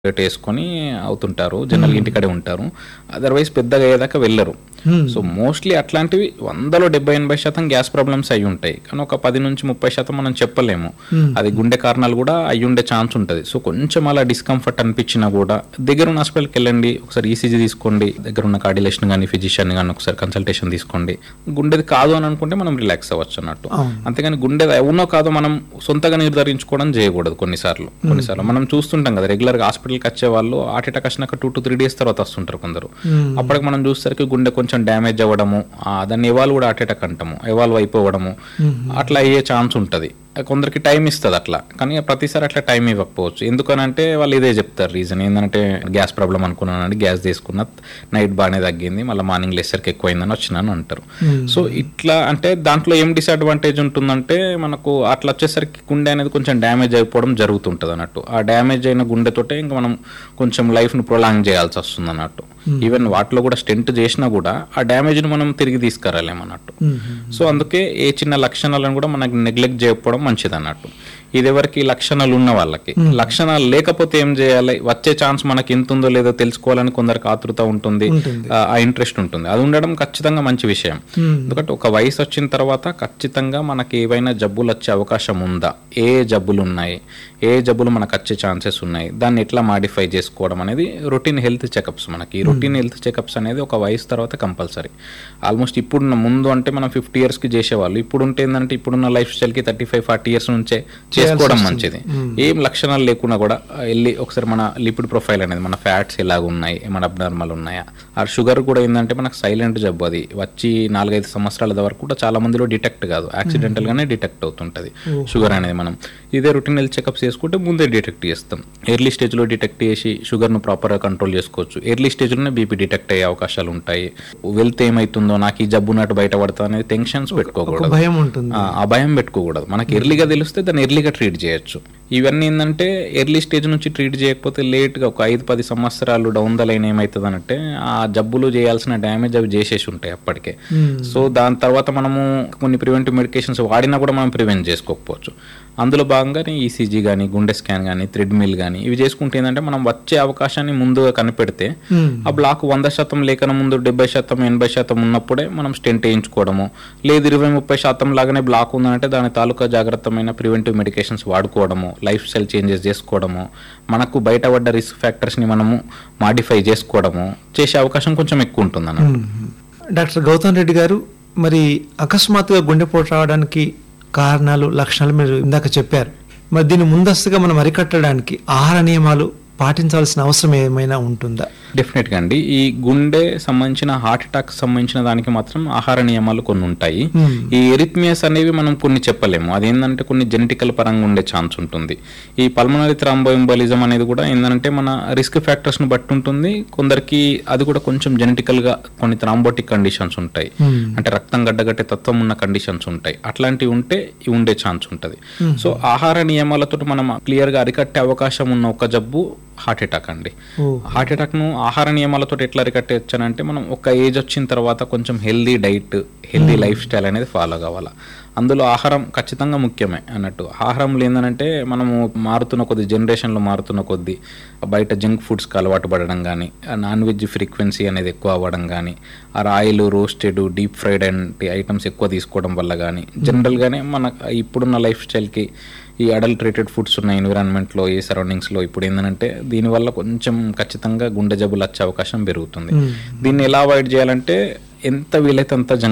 వేసుకొని అవుతుంటారు జనరల్ ఇంటికడే ఉంటారు అదర్వైజ్ పెద్దగా అయ్యేదాకా వెళ్ళరు సో మోస్ట్లీ అట్లాంటివి వందలో డెబ్బై ఎనభై శాతం గ్యాస్ ప్రాబ్లమ్స్ అయి ఉంటాయి కానీ ఒక పది నుంచి ముప్పై శాతం మనం చెప్పలేము అది గుండె కారణాలు కూడా అయి ఉండే ఛాన్స్ ఉంటుంది సో కొంచెం అలా డిస్కంఫర్ట్ అనిపించినా కూడా దగ్గర ఉన్న హాస్పిటల్కి వెళ్ళండి ఒకసారి ఈసీజీ తీసుకోండి దగ్గర ఉన్న కార్డిలేషన్ కానీ ఫిజిషియన్ కానీ ఒకసారి కన్సల్టేషన్ తీసుకోండి గుండెది కాదు అని అనుకుంటే మనం రిలాక్స్ అవ్వచ్చు అన్నట్టు అంతేగాని గుండెది అవునో కాదో మనం సొంతగా నిర్ధారించుకోవడం చేయకూడదు కొన్నిసార్లు కొన్నిసార్లు మనం చూస్తుంటాం కదా రెగ్యులర్ గా హాస్పిటల్కి వచ్చే వాళ్ళు హార్ట్ అటాక్ వచ్చినాక టూ టు త్రీ డేస్ తర్వాత వస్తుంటారు కొందరు అప్పటికి మనం చూసేసరికి గుండె కొంచెం డ్యామేజ్ అవ్వడము ఆ, దాన్ని ఎవాల్వ్ కూడా హార్ట్ అటాక్ అంటాము ఎవాల్వ్ అయిపోవడము అట్లా అయ్యే ఛాన్స్ ఉంటుంది కొందరికి టైం ఇస్తుంది అట్లా కానీ ప్రతిసారి అట్లా టైం ఇవ్వకపోవచ్చు ఎందుకనంటే వాళ్ళు ఇదే చెప్తారు రీజన్ ఏంటంటే గ్యాస్ ప్రాబ్లం అనుకున్నానండి గ్యాస్ తీసుకున్న నైట్ బాగానే తగ్గింది మళ్ళీ మార్నింగ్ లెసర్కి ఎక్కువైందని వచ్చినాను అంటారు సో ఇట్లా అంటే దాంట్లో ఏం డిసడ్వాంటేజ్ ఉంటుందంటే మనకు అట్లా వచ్చేసరికి గుండె అనేది కొంచెం డ్యామేజ్ అయిపోవడం జరుగుతుంటుంది అన్నట్టు ఆ డ్యామేజ్ అయిన గుండెతోటే ఇంకా మనం కొంచెం లైఫ్ను ప్రొలాంగ్ చేయాల్సి వస్తుంది అన్నట్టు ఈవెన్ వాటిలో కూడా స్టెంట్ చేసినా కూడా ఆ డ్యామేజ్ని మనం తిరిగి తీసుకురాలేం అన్నట్టు సో అందుకే ఏ చిన్న లక్షణాలను కూడా మనకి నెగ్లెక్ట్ చేయకపోవడం మంచిది అన్నట్టు ఇది ఎవరికి లక్షణాలు ఉన్న వాళ్ళకి లక్షణాలు లేకపోతే ఏం చేయాలి వచ్చే ఛాన్స్ మనకి ఎంత ఉందో లేదో తెలుసుకోవాలని కొందరికి ఆతృత ఉంటుంది ఆ, ఆ ఇంట్రెస్ట్ ఉంటుంది అది ఉండడం ఖచ్చితంగా మంచి విషయం ఎందుకంటే ఒక వయసు వచ్చిన తర్వాత ఖచ్చితంగా మనకి ఏవైనా జబ్బులు వచ్చే అవకాశం ఉందా ఏ జబ్బులు ఉన్నాయి ఏ జబ్బులు మనకు వచ్చే ఛాన్సెస్ ఉన్నాయి దాన్ని ఎట్లా మాడిఫై చేసుకోవడం అనేది రొటీన్ హెల్త్ చెకప్స్ మనకి రొటీన్ హెల్త్ చెకప్స్ అనేది ఒక వయసు తర్వాత కంపల్సరీ ఆల్మోస్ట్ ఇప్పుడున్న ముందు అంటే మనం ఫిఫ్టీ ఇయర్స్కి చేసేవాళ్ళు ఇప్పుడు ఉంటే ఏంటంటే ఇప్పుడున్న లైఫ్ స్టైల్కి థర్టీ ఫైవ్ ఫార్టీ ఇయర్స్ నుంచే చేసుకోవడం మంచిది ఏం లక్షణాలు లేకున్నా కూడా ఆ, వెళ్ళి ఒకసారి మన లిపిడ్ ప్రొఫైల్ అనేది మన ఫ్యాట్స్ ఎలాగ ఉన్నాయి ఏమైనా అబ్నార్మల్ ఉన్నాయా ఆ షుగర్ కూడా ఏంటంటే మనకు సైలెంట్ జబ్బు అది వచ్చి నాలుగైదు సంవత్సరాల వరకు కూడా చాలా మందిలో డిటెక్ట్ కాదు యాక్సిడెంటల్ గానే డిటెక్ట్ అవుతుంటది షుగర్ అనేది మనం ఇదే రొటీన్ హెల్త్ చెకప్స్ చేసుకుంటే ముందే డిటెక్ట్ చేస్తాం ఎర్లీ స్టేజ్ లో డిటెక్ట్ చేసి షుగర్ ను ప్రాపర్ గా కంట్రోల్ చేసుకోవచ్చు ఎర్లీ స్టేజ్ లోనే బీపీ డిటెక్ట్ అయ్యే అవకాశాలు ఉంటాయి వెళ్తే ఏమైతుందో నాకు ఈ జబ్బు నాటు బయటపడతా అనేది టెన్షన్స్ పెట్టుకోకూడదు భయం ఉంటుంది ఆ, ఆ భయం పెట్టుకోకూడదు మనకి ఎర్లీగా తెలిస్తే దాన్ని ఎర్లీగా ట్రీట్ చేయొచ్చు ఇవన్నీ ఏంటంటే ఎర్లీ స్టేజ్ నుంచి ట్రీట్ చేయకపోతే లేట్గా ఒక ఐదు పది సంవత్సరాలు డౌన్ ద లైన్ ఏమవుతుంది అంటే ఆ జబ్బులు చేయాల్సిన డ్యామేజ్ అవి చేసేసి ఉంటాయి అప్పటికే సో దాని తర్వాత మనము కొన్ని ప్రివెంటివ్ మెడికేషన్స్ వాడినా కూడా మనం ప్రివెంట్ చేసుకోకపోవచ్చు అందులో భాగంగానే ఈసీజీ కానీ గుండె స్కాన్ కానీ థ్రెడ్మిల్ కానీ ఇవి చేసుకుంటే ఏంటంటే మనం వచ్చే అవకాశాన్ని ముందుగా కనిపెడితే ఆ బ్లాక్ వంద శాతం లేకన ముందు డెబ్బై శాతం ఎనభై శాతం ఉన్నప్పుడే మనం స్టెంట్ వేయించుకోవడము లేదు ఇరవై ముప్పై శాతం లాగానే బ్లాక్ ఉందంటే దాని తాలూకా జాగ్రత్తమైన ప్రివెంటివ్ మెడికేషన్స్ వాడుకోవడము లైఫ్ స్టైల్ చేంజెస్ చేసుకోవడము మనకు బయటపడ్డ రిస్క్ ఫ్యాక్టర్స్ని మనము మాడిఫై చేసుకోవడము చేసే అవకాశం కొంచెం ఎక్కువ ఉంటుంది అన్నమాట డాక్టర్ గౌతమ్ రెడ్డి గారు మరి అకస్మాత్తుగా గుండెపోటు రావడానికి కారణాలు లక్షణాలు మీరు ఇందాక చెప్పారు మరి దీన్ని ముందస్తుగా మనం అరికట్టడానికి ఆహార నియమాలు పాటించాల్సిన అవసరం ఏమైనా ఉంటుందా డెఫినెట్ గా అండి ఈ గుండె సంబంధించిన హార్ట్ అటాక్ సంబంధించిన దానికి మాత్రం ఆహార నియమాలు కొన్ని ఉంటాయి ఈ ఎరిథ్మియస్ అనేవి మనం కొన్ని చెప్పలేము అదేంటంటే కొన్ని జెనెటికల్ పరంగా ఉండే ఛాన్స్ ఉంటుంది ఈ పల్మనరీ థ్రాంబోఎంబాలిజం అనేది కూడా ఏంటంటే మన రిస్క్ ఫ్యాక్టర్స్ ను బట్టి ఉంటుంది కొందరికి అది కూడా కొంచెం జెనెటికల్ గా కొన్ని థ్రాంబోటిక్ కండిషన్స్ ఉంటాయి అంటే రక్తం గడ్డగట్టే తత్వం ఉన్న కండిషన్స్ ఉంటాయి అట్లాంటివి ఉంటే ఇవి ఉండే ఛాన్స్ ఉంటుంది సో ఆహార నియమాలతో మనం క్లియర్ గా అరికట్టే అవకాశం ఉన్న ఒక జబ్బు హార్ట్ అటాక్ అండి ఓ. హార్ట్ అటాక్ ను ఆహార నియమాలతో ఎట్లా అరికట్టేయచ్చానంటే మనం ఒక ఏజ్ వచ్చిన తర్వాత కొంచెం healthy diet healthy lifestyle అనేది ఫాలో కావాలా అందులో ఆహారం ఖచ్చితంగా ముఖ్యమే అన్నట్టు ఆహారం లేదనంటే మనము మారుతున్న కొద్ది జనరేషన్లో మారుతున్న కొద్దీ బయట జంక్ ఫుడ్స్కి అలవాటు పడడం కానీ నాన్ వెజ్ ఫ్రీక్వెన్సీ అనేది ఎక్కువ అవ్వడం కానీ ఆ oil roasted deep fried and items ఎక్కువ తీసుకోవడం వల్ల కానీ జనరల్గానే మన ఇప్పుడున్న లైఫ్ స్టైల్కి ఈ అడల్ట్రేటెడ్ ఫుడ్స్ ఉన్న ఎన్విరాన్మెంట్లో ఈ సరౌండింగ్స్లో ఇప్పుడు ఏంటంటే దీనివల్ల కొంచెం ఖచ్చితంగా గుండె జబ్బులు వచ్చే అవకాశం పెరుగుతుంది దీన్ని ఎలా అవాయిడ్ చేయాలంటే ఎంత వీలైతే అంత జంక్